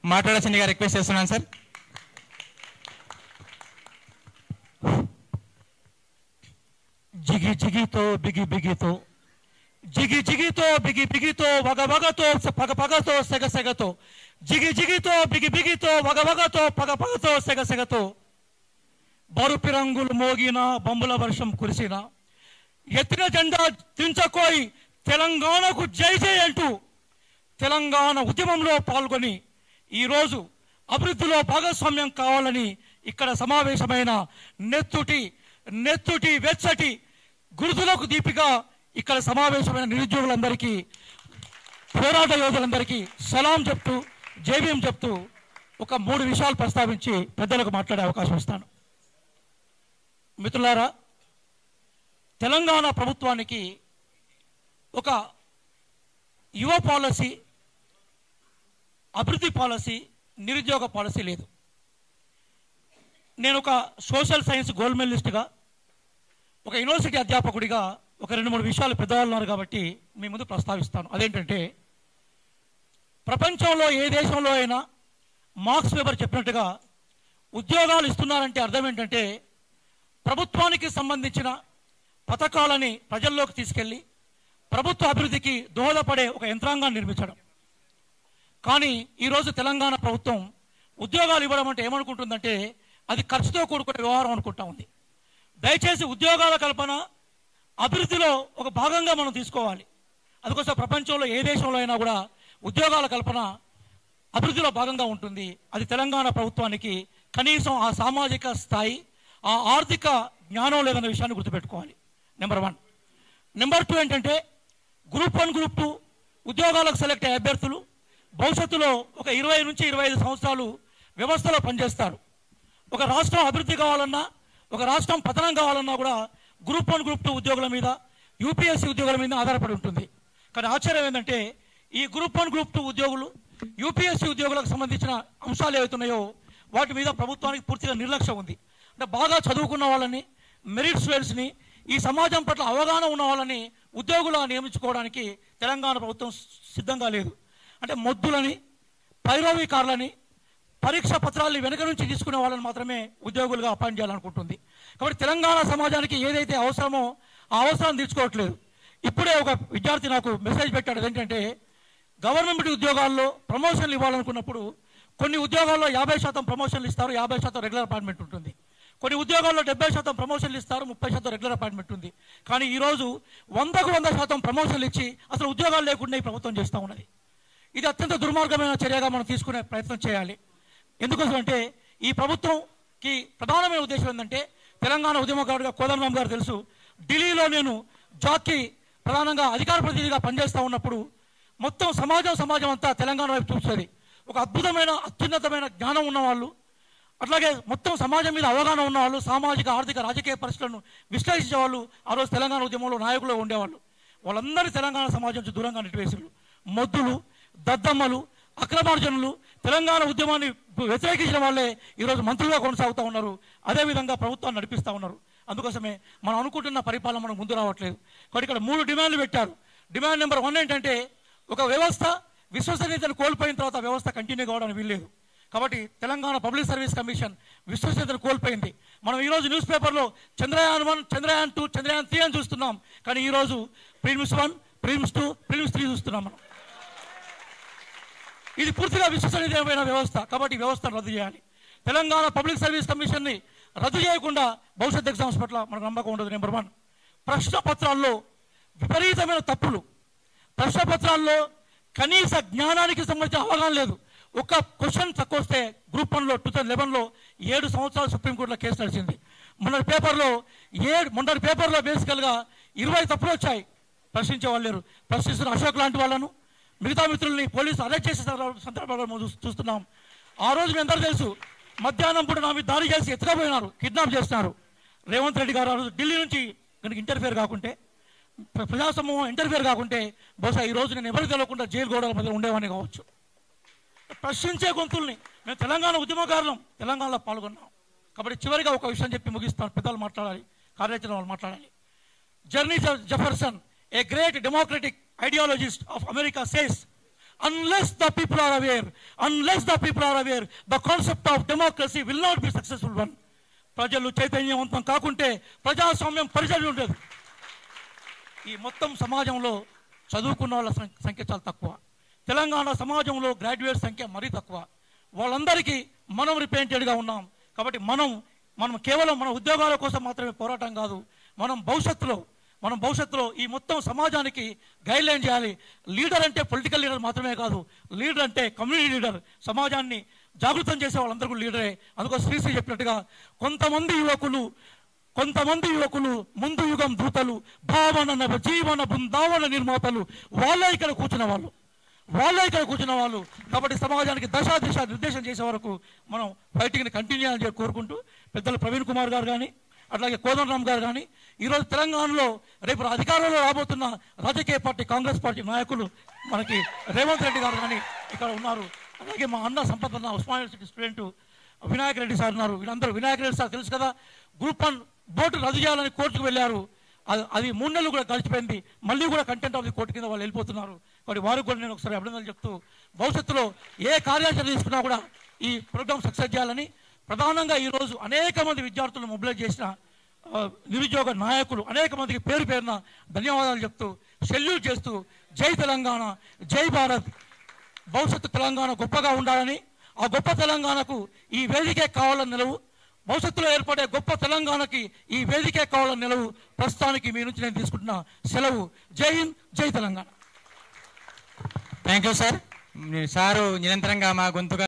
మాట్లాడాల్సిందిగా రిక్వెస్ట్ చేస్తున్నాను సార్ జిగి జిగితో బిగి బిగితో జిగి జిగితో బిగి బిగితో వగ వగతో పగ పగతో సెగ సెగతో జిగి జిగితో బిగి బిగితో వగ వగతో పగ పగతో సెగ సెగతో బరుపు రంగులు మోగిన బొమ్మల వర్షం కురిసిన ఎత్తిన జెండా దించకోయి తెలంగాణకు జై జై అంటూ తెలంగాణ ఉద్యమంలో పాల్గొని ఈరోజు అభివృద్ధిలో భాగస్వామ్యం కావాలని ఇక్కడ సమావేశమైన నెత్తుటి నెత్తుటి వెచ్చటి గురుతులకు దీపిగా ఇక్కడ సమావేశమైన నిరుద్యోగులందరికీ పోరాట యోధులందరికీ సలాం చెప్తూ జైభీం చెప్తూ ఒక మూడు విషయాలు ప్రస్తావించి పెద్దలకు మాట్లాడే అవకాశం ఇస్తాను మిత్రులారా తెలంగాణ ప్రభుత్వానికి ఒక యువ పాలసీ అభివృద్ధి పాలసీ నిరుద్యోగ పాలసీ లేదు నేను ఒక సోషల్ సైన్స్ గోల్డ్ మెడలిస్ట్గా ఒక యూనివర్సిటీ అధ్యాపకుడిగా ఒక రెండు మూడు విషయాలు పెద్దవాళ్ళు ఉన్నారు కాబట్టి మీ ముందు ప్రస్తావిస్తాను అదేంటంటే ప్రపంచంలో ఏ దేశంలో అయినా మార్క్స్ పేపర్ చెప్పినట్టుగా ఉద్యోగాలు ఇస్తున్నారంటే అర్థం ఏంటంటే ప్రభుత్వానికి సంబంధించిన పథకాలని ప్రజల్లోకి తీసుకెళ్ళి ప్రభుత్వ అభివృద్ధికి దోహదపడే ఒక యంత్రాంగాన్ని నిర్మించడం కానీ ఈరోజు తెలంగాణ ప్రభుత్వం ఉద్యోగాలు ఇవ్వడం అంటే ఏమనుకుంటుందంటే అది ఖర్చుతో కూడుకునే వ్యవహారం అనుకుంటా ఉంది దయచేసి ఉద్యోగాల కల్పన అభివృద్ధిలో ఒక భాగంగా మనం తీసుకోవాలి అందుకోసం ప్రపంచంలో ఏ దేశంలో అయినా కూడా ఉద్యోగాల కల్పన అభివృద్ధిలో భాగంగా ఉంటుంది అది తెలంగాణ ప్రభుత్వానికి కనీసం ఆ సామాజిక స్థాయి ఆ ఆర్థిక జ్ఞానం లేదన్న విషయాన్ని గుర్తుపెట్టుకోవాలి నెంబర్ వన్ నెంబర్ టూ ఏంటంటే గ్రూప్ వన్ గ్రూప్ టూ ఉద్యోగాలకు సెలెక్ట్ అయ్యే అభ్యర్థులు భవిష్యత్తులో ఒక ఇరవై నుంచి ఇరవై ఐదు సంవత్సరాలు వ్యవస్థలో పనిచేస్తారు ఒక రాష్ట్రం అభివృద్ధి కావాలన్నా ఒక రాష్ట్రం పతనం కావాలన్నా కూడా గ్రూప్ వన్ గ్రూప్ టూ ఉద్యోగుల మీద యూపీఎస్సీ ఉద్యోగుల మీద ఆధారపడి ఉంటుంది కానీ ఆశ్చర్యం ఏంటంటే ఈ గ్రూప్ వన్ గ్రూప్ టూ ఉద్యోగులు యూపీఎస్సీ ఉద్యోగులకు సంబంధించిన అంశాలు ఏవైతున్నాయో వాటి మీద ప్రభుత్వానికి పూర్తిగా నిర్లక్ష్యం ఉంది అంటే బాగా చదువుకున్న వాళ్ళని మెరిట్ స్టూడెంట్స్ని ఈ సమాజం పట్ల అవగాహన ఉన్న వాళ్ళని ఉద్యోగులా నియమించుకోవడానికి తెలంగాణ ప్రభుత్వం సిద్ధంగా లేదు అంటే మొద్దులని పైరవీకారులని పరీక్ష పత్రాల్ని వెనక నుంచి తీసుకునే వాళ్ళని మాత్రమే ఉద్యోగులుగా అపాయింట్ చేయాలనుకుంటుంది కాబట్టి తెలంగాణ సమాజానికి ఏదైతే అవసరమో ఆ అవసరం తీర్చుకోవట్లేదు ఇప్పుడే ఒక విద్యార్థి నాకు మెసేజ్ పెట్టాడు ఏంటంటే గవర్నమెంట్ ఉద్యోగాల్లో ప్రమోషన్లు ఇవ్వాలనుకున్నప్పుడు కొన్ని ఉద్యోగాల్లో యాభై శాతం ప్రమోషన్లు ఇస్తారు యాభై శాతం రెగ్యులర్ అపాయింట్మెంట్ ఉంటుంది కొన్ని ఉద్యోగాల్లో డెబ్బై శాతం ప్రమోషన్లు ఇస్తారు ముప్పై శాతం రెగ్యులర్ అపాయింట్మెంట్ ఉంది కానీ ఈరోజు వందకు వంద శాతం ప్రమోషన్లు ఇచ్చి అసలు ఉద్యోగాలు లేకుండా ఈ ప్రభుత్వం చేస్తూ ఉన్నది ఇది అత్యంత దుర్మార్గమైన చర్యగా మనం తీసుకునే ప్రయత్నం చేయాలి ఎందుకోసం అంటే ఈ ప్రభుత్వంకి ప్రధానమైన ఉద్దేశం ఏంటంటే తెలంగాణ ఉద్యమకారుడిగా కోదండరామ్ గారు తెలుసు ఢిల్లీలో నేను జాక్కి ప్రధానంగా అధికార ప్రతినిధిగా పనిచేస్తూ ఉన్నప్పుడు మొత్తం సమాజం సమాజం అంతా తెలంగాణ వైపు చూస్తుంది ఒక అద్భుతమైన అత్యున్నతమైన జ్ఞానం ఉన్నవాళ్ళు అట్లాగే మొత్తం సమాజం మీద అవగాహన ఉన్నవాళ్ళు సామాజిక ఆర్థిక రాజకీయ పరిస్థితులను విశ్లేషించే వాళ్ళు ఆ రోజు తెలంగాణ ఉద్యమంలో నాయకులు ఉండేవాళ్ళు వాళ్ళందరి తెలంగాణ సమాజం నుంచి దూరంగా నెట్టివేసారు మొద్దులు దద్దమ్మలు అక్రమార్జనులు తెలంగాణ ఉద్యమాన్ని వ్యతిరేకించిన వాళ్ళే ఈరోజు మంత్రులుగా కొనసాగుతూ ఉన్నారు అదేవిధంగా ప్రభుత్వాన్ని నడిపిస్తూ ఉన్నారు అందుకోసమే మనం అనుకుంటున్న పరిపాలన మనకు ముందు రావట్లేదు కాబట్టి ఇక్కడ మూడు డిమాండ్లు పెట్టారు డిమాండ్ నెంబర్ వన్ ఏంటంటే ఒక వ్యవస్థ విశ్వసనీయతను కోల్పోయిన తర్వాత ఆ వ్యవస్థ కంటిన్యూ కావడానికి వీల్లేదు కాబట్టి తెలంగాణ పబ్లిక్ సర్వీస్ కమిషన్ విశ్వసనీయతను కోల్పోయింది మనం ఈరోజు న్యూస్ పేపర్లో Chandrayaan one Chandrayaan two Chandrayaan three అని చూస్తున్నాం కానీ ఈరోజు prelims one prelims two prelims three చూస్తున్నాం మనం ఇది పూర్తిగా విశ్వసనీయమైన వ్యవస్థ కాబట్టి ఈ వ్యవస్థను రద్దు చేయాలి తెలంగాణ పబ్లిక్ సర్వీస్ కమిషన్ని రద్దు చేయకుండా భవిష్యత్ ఎగ్జామ్స్ పట్ల మనకు నమ్మకం ఉండదు నెంబర్ వన్ ప్రశ్న పత్రాల్లో విపరీతమైన తప్పులు ప్రశ్న పత్రాల్లో కనీస జ్ఞానానికి సంబంధించిన అవగాహన లేదు ఒక క్వశ్చన్ తక్కువ వస్తే గ్రూప్ వన్లో టూ థౌసండ్ లెవెన్లో ఏడు సంవత్సరాలు సుప్రీంకోర్టులో కేసు నడిచింది మొన్నటి పేపర్లో ఏడు మొన్నటి పేపర్లో బేసికల్గా ఇరవై తప్పులు వచ్చాయి ప్రశ్నించే వాళ్ళు లేరు ప్రశ్నిస్తున్న అశోక్ లాంటి వాళ్ళను మిగతా మిత్రుల్ని పోలీసు అరెస్ట్ చేసే సందర్భ- సందర్భాలు మనం చూ- చూస్తున్నాం ఆ రోజు మీ అందరూ తెలుసు మధ్యాహ్నం పూట నా మీద దాడి చేసి ఎత్తుకపోయినారు కిడ్నాప్ చేస్తున్నారు రేవంత్ రెడ్డి గారు ఆ రోజు ఢిల్లీ నుంచి కనుక ఇంటర్ఫియర్ కాకుంటే ప్ర- ప్రజా సమూహం ఇంటర్ఫియర్ కాకుంటే బహుశా ఈ రోజు నేను ఎవరికి తెలియకుండా జైలు గోడల మధ్య ఉండేవాడిని కావచ్చు ప్రశ్నించే గొంతుల్ని మేము తెలంగాణ ఉద్యమకారులం తెలంగాణలో పాల్గొన్నాం కాబట్టి చివరిగా ఒక విషయం చెప్పి ముగిస్తాను పెద్దలు మాట్లాడాలి కార్యాచరణ వాళ్ళు మాట్లాడాలి జర్నీ Jefferson a great democratic ideologist of America says unless the people are aware, unless the people are aware, the concept of democracy will not be successful one. ప్రజలు చైతన్యవంతం కాకుంటే ప్రజాస్వామ్యం పరిచయం ఉండదు ఈ మొత్తం సమాజంలో చదువుకున్న వాళ్ళ సం- సంఖ్య చాలా తక్కువ తెలంగాణ సమాజంలో గ్రాడ్యుయేట్ సంఖ్య మరీ తక్కువ వాళ్ళందరికీ మనం రిప్రజెంటెడ్గా ఉన్నాం కాబట్టి మనం మనం కేవలం మన ఉద్యోగాల కోసం మాత్రమే పోరాటం కాదు మనం భవిష్యత్తులో మనం భవిష్యత్తులో ఈ మొత్తం సమాజానికి గైడ్ లైన్ చేయాలి లీడర్ అంటే పొలిటికల్ లీడర్ మాత్రమే కాదు లీడర్ అంటే కమ్యూనిటీ లీడర్ సమాజాన్ని జాగృతం చేసే వాళ్ళందరూ కూడా లీడరే అందుకోసం శ్రీశ్రీ చెప్పినట్టుగా కొంతమంది యువకులు కొంతమంది యువకులు ముందు యుగం దూతలు భావన నవ జీవన బృందావన నిర్మాతలు వాళ్ళే ఇక్కడ కూర్చున్న వాళ్ళు వాళ్ళే ఇక్కడ కూర్చున్న వాళ్ళు కాబట్టి సమాజానికి దశ దిశ నిర్దేశం చేసే వరకు మనం ఫైటింగ్ని కంటిన్యూ అని చెప్పి కోరుకుంటూ పెద్దలు ప్రవీణ్ కుమార్ గారు కానీ అట్లాగే కోదండరామ్ గారు కానీ ఈరోజు తెలంగాణలో రేపు అధికారంలో రాబోతున్న రాజకీయ పార్టీ కాంగ్రెస్ పార్టీ నాయకులు మనకి రేవంత్ రెడ్డి గారు కానీ ఇక్కడ ఉన్నారు అలాగే మా అన్న సంపత్ అన్న Osmania university student Vinayaka Reddy sir ఉన్నారు వీళ్ళందరూ వినాయక రెడ్డి సార్ తెలుసు కదా గ్రూప్ వన్ బోర్డు రద్దు చేయాలని కోర్టుకు వెళ్ళారు అది అది మూడు నెలలు కూడా గడిచిపోయింది మళ్ళీ కూడా కంటెంట్ ఆఫ్ ది కోర్టు కింద వాళ్ళు వెళ్ళిపోతున్నారు కాబట్టి వారికి కూడా నేను ఒకసారి అభినందనలు చెప్తూ భవిష్యత్తులో ఏ కార్యాచరణ తీసుకున్నా కూడా ఈ ప్రోగ్రామ్ సక్సెస్ చేయాలని ప్రధానంగా ఈరోజు అనేక మంది విద్యార్థులను మొబిలైజ్ చేసిన ఆ, నిరుద్యోగ నాయకులు అనేక మందికి పేరు పేరున ధన్యవాదాలు చెప్తూ సెల్యూట్ చేస్తూ జై తెలంగాణ జై భారత్ భవిష్యత్తు తెలంగాణ గొప్పగా ఉండాలని ఆ గొప్ప తెలంగాణకు ఈ వేదికే కావాలని నిలవు భవిష్యత్తులో ఏర్పడే గొప్ప తెలంగాణకి ఈ వేదికే కావాలని నిలవు ప్రస్తుతానికి మీ నుంచి నేను తీసుకుంటున్న సెలవు జై హింద్ జై Telangana thank you sir sir నిరంతరంగా మా గొంతుగా